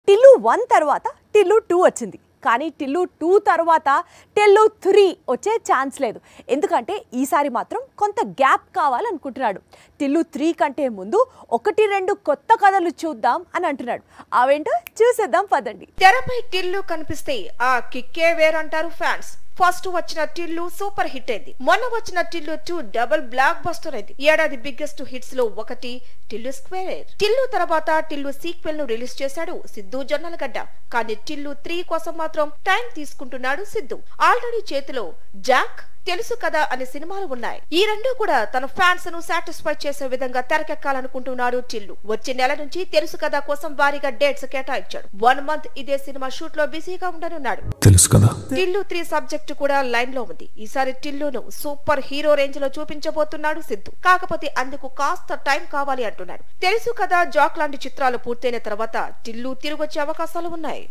Tillu one తర్వాత Tillu two వచ్చింది కానీ టిల్లు టూ తర్వాత టిల్లు త్రీ వచ్చే ఛాన్స్ లేదు ఎందుకంటే ఈసారి మాత్రం కొంత గ్యాప్ కావాలనుకుంటున్నాడు టిల్లు త్రీ కంటే ముందు ఒకటి రెండు కొత్త కథలు చూద్దాం అని అంటున్నాడు అవేంటో చూసేద్దాం పదండి తెరపై టిల్లు కనిపిస్తే ఆ కిక్కే వేరంటారు ఫ్యాన్స్ ఫస్ట్ వచ్చిన టిల్లు సూపర్ హిట్ అయింది మొన్న వచ్చిన Tillu two double blockbuster అయింది ఏడాది బిగ్గెస్ట్ హిట్స్ లో ఒకటి టిల్లు స్క్వేర్ టిల్లు తర్వాత టిల్లు సీక్వెల్ ను రిలీజ్ చేశాడు సిద్ధు జొన్నలగడ్డ కానీ టిల్లు త్రీ కోసం మాత్రం టైం తీసుకుంటున్నాడు సిద్ధు ఆల్రెడీ చేతిలో జాక్ తెలుసు కదా అనే సినిమాలు ఉన్నాయి ఈ రెండు కూడా తన ఫ్యాన్స్ ను సాటిస్ఫై చేసే విధంగా తెరకెక్కాలనుకుంటున్నాడు టిల్లు వచ్చే నెల నుంచి తెలుసు కదా కోసం వారీగా డేట్స్ కేటాయించాడు వన్ మంత్ ఇదే సినిమా షూట్ లో బిజీగా ఉండనున్నాడు తెలుసు కదా టిల్లు త్రీ సబ్జెక్ట్ కూడా లైన్ లో ఉంది ఈసారి టిల్లును సూపర్ హీరో రేంజ్ లో చూపించబోతున్నాడు సిద్ధు కాకపోతే అందుకు కాస్త టైం కావాలి అంటున్నాడు తెలుసు కదా జాక్ లాంటి చిత్రాలు పూర్తయిన తర్వాత టిల్లు తిరిగొచ్చే అవకాశాలు ఉన్నాయి